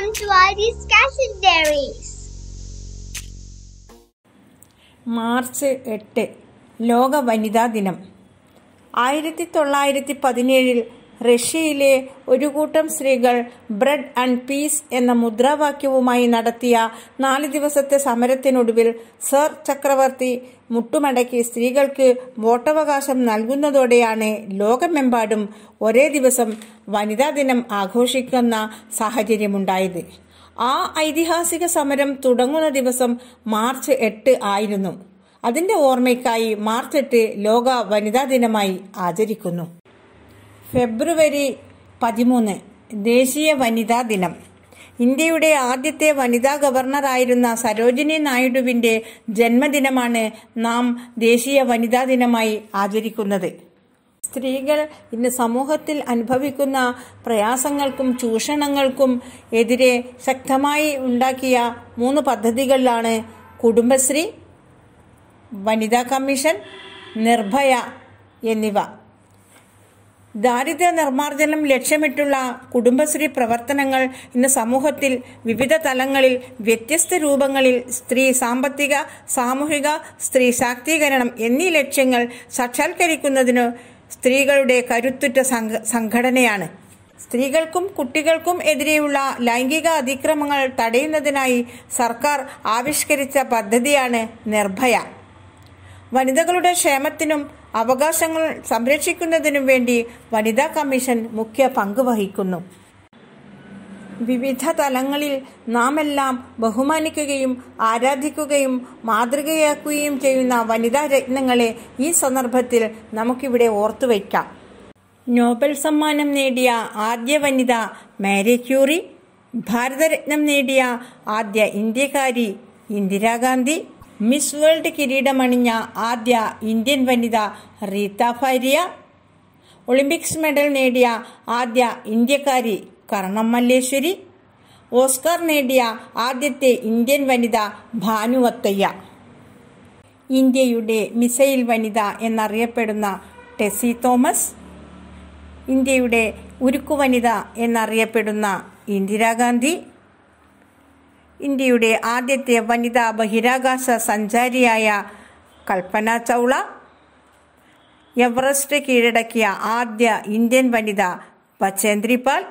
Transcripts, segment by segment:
Welcome to Iris Cassette Diaries. March എട്ട് ലോക വനിതാ ദിനം ആയിരത്തി തൊള്ളായിരത്തി പതിനേഴിൽ റഷ്യയിലെ ഒരു കൂട്ടം സ്ത്രീകൾ ബ്രെഡ് ആൻഡ് പീസ് എന്ന മുദ്രാവാക്യവുമായി നടത്തിയ നാല് ദിവസത്തെ സമരത്തിനൊടുവിൽ സർ ചക്രവർത്തി മുട്ടുമടക്കി സ്ത്രീകൾക്ക് വോട്ടവകാശം നൽകുന്നതോടെയാണ് ലോകമെമ്പാടും ഒരേ ദിവസം വനിതാ ദിനം ആഘോഷിക്കുന്ന സാഹചര്യമുണ്ടായത് ആ ഐതിഹാസിക സമരം തുടങ്ങുന്ന ദിവസം മാർച്ച് എട്ട് ആയിരുന്നു അതിന്റെ ഓർമ്മയ്ക്കായി മാർച്ച് എട്ട് ലോക വനിതാ ദിനമായി ആചരിക്കുന്നു ഫെബ്രുവരി പതിമൂന്ന് ദേശീയ വനിതാ ദിനം ഇന്ത്യയുടെ ആദ്യത്തെ വനിതാ ഗവർണറായിരുന്ന സരോജിനി നായിഡുവിന്റെ ജന്മദിനമാണ് നാം ദേശീയ വനിതാ ദിനമായി ആചരിക്കുന്നത് സ്ത്രീകൾ ഇന്ന് സമൂഹത്തിൽ അനുഭവിക്കുന്ന പ്രയാസങ്ങൾക്കും ചൂഷണങ്ങൾക്കും എതിരെ ശക്തമായി ഉണ്ടാക്കിയ മൂന്ന് പദ്ധതികളിലാണ് കുടുംബശ്രീ വനിതാ കമ്മീഷൻ നിർഭയ എന്നിവ ദാരിദ്ര്യ നിർമ്മാർജ്ജനം ലക്ഷ്യമിട്ടുള്ള കുടുംബശ്രീ പ്രവർത്തനങ്ങൾ ഇന്ന് സമൂഹത്തിൽ വിവിധ തലങ്ങളിൽ വ്യത്യസ്ത രൂപങ്ങളിൽ സ്ത്രീ സാമ്പത്തിക സാമൂഹിക സ്ത്രീ ശാക്തീകരണം എന്നീ ലക്ഷ്യങ്ങൾ സാക്ഷാത്കരിക്കുന്നതിന് സ്ത്രീകളുടെ കരുത്തുറ്റ സംഘ- സംഘടനയാണ് സ്ത്രീകൾക്കും കുട്ടികൾക്കും എതിരെയുള്ള ലൈംഗിക അതിക്രമങ്ങൾ തടയുന്നതിനായി സർക്കാർ ആവിഷ്കരിച്ച പദ്ധതിയാണ് നിർഭയ വനിതകളുടെ ക്ഷേമത്തിനും അവകാശങ്ങൾ സംരക്ഷിക്കുന്നതിനും വേണ്ടി വനിതാ കമ്മീഷൻ മുഖ്യ പങ്ക് വഹിക്കുന്നു വിവിധ തലങ്ങളിൽ നാം എല്ലാം ബഹുമാനിക്കുകയും ആരാധിക്കുകയും മാതൃകയാക്കുകയും ചെയ്യുന്ന വനിതാ രത്നങ്ങളെ ഈ സന്ദർഭത്തിൽ നമുക്കിവിടെ ഓർത്തുവയ്ക്കാം നോബൽ സമ്മാനം നേടിയ ആദ്യ വനിത മാരി ക്യൂറി ഭാരതരത്നം നേടിയ ആദ്യ ഇന്ത്യക്കാരി ഇന്ദിരാഗാന്ധി മിസ് വേൾഡ് കിരീടമണിഞ്ഞ ആദ്യ ഇന്ത്യൻ വനിത റീത്ത ഫാരിയ ഒളിമ്പിക്സ് മെഡൽ നേടിയ ആദ്യ ഇന്ത്യക്കാരി കർണം മല്ലേശ്വരി ഓസ്കാർ നേടിയ ആദ്യത്തെ ഇന്ത്യൻ വനിത ഭാനുവത്തയ്യ ഇന്ത്യയുടെ മിസൈൽ വനിത എന്നറിയപ്പെടുന്ന ടെസി തോമസ് ഇന്ത്യയുടെ ഉരുക്കു വനിത എന്നറിയപ്പെടുന്ന ഇന്ദിരാഗാന്ധി ഇന്ത്യയുടെ ആദ്യത്തെ വനിതാ ബഹിരാകാശ സഞ്ചാരിയായ കൽപ്പന ചൗള എവറസ്റ്റ് കീഴടക്കിയ ആദ്യ ഇന്ത്യൻ വനിത ബച്ചേന്ദ്രിപാൽ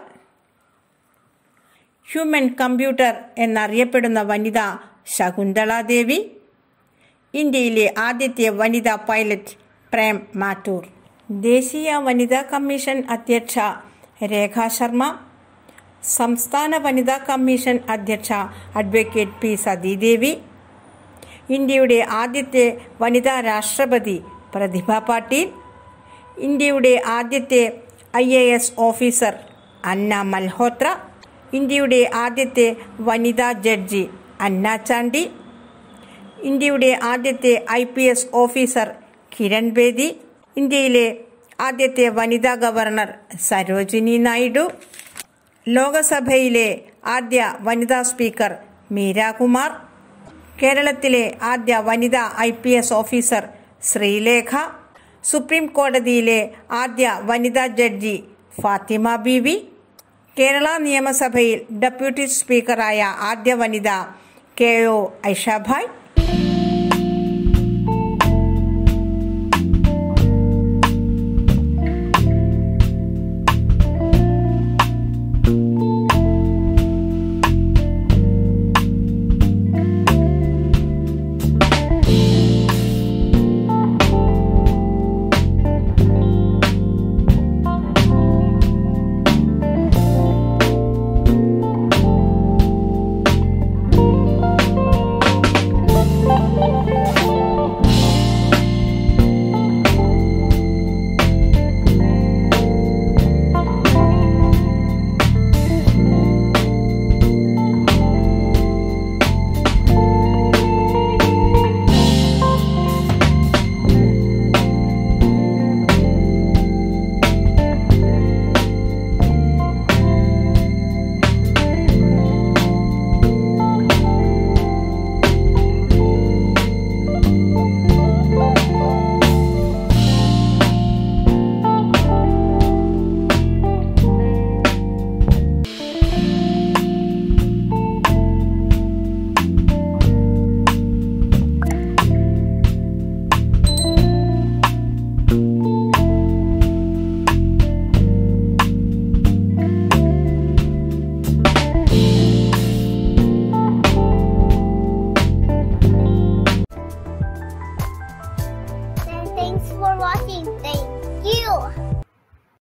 ഹ്യൂമൻ കമ്പ്യൂട്ടർ എന്നറിയപ്പെടുന്ന വനിത ശകുന്തള ദേവി ഇന്ത്യയിലെ ആദ്യത്തെ വനിതാ പൈലറ്റ് പ്രേം മാറ്റൂർ ദേശീയ വനിതാ കമ്മീഷൻ അധ്യക്ഷ രേഖ ശർമ്മ സംസ്ഥാന വനിതാ കമ്മീഷൻ അധ്യക്ഷ അഡ്വക്കേറ്റ് പി സതീദേവി ഇന്ത്യയുടെ ആദ്യത്തെ വനിതാ രാഷ്ട്രപതി പ്രതിഭ പാട്ടീൽ ഇന്ത്യയുടെ ആദ്യത്തെ I A S officer Anna Malhotra ഇന്ത്യയുടെ ആദ്യത്തെ വനിതാ ജഡ്ജി അന്ന ചാണ്ടി ഇന്ത്യയുടെ ആദ്യത്തെ I P S officer Kiran Bedi ഇന്ത്യയിലെ ആദ്യത്തെ വനിതാ ഗവർണർ സരോജിനി നായിഡു ലോകസഭയിലെ ആദ്യ വനിതാ സ്പീക്കർ മീരാകുമാർ കേരളത്തിലെ ആദ്യ വനിതാ I P S officer Sreelekha supreme കോടതിയിലെ ആദ്യ വനിതാ ജഡ്ജി ഫാത്തിമ ബീവി കേരള നിയമസഭയിൽ ഡെപ്യൂട്ടി സ്പീക്കറായ ആദ്യ വനിത കെ ഒ ഐഷാഭായ്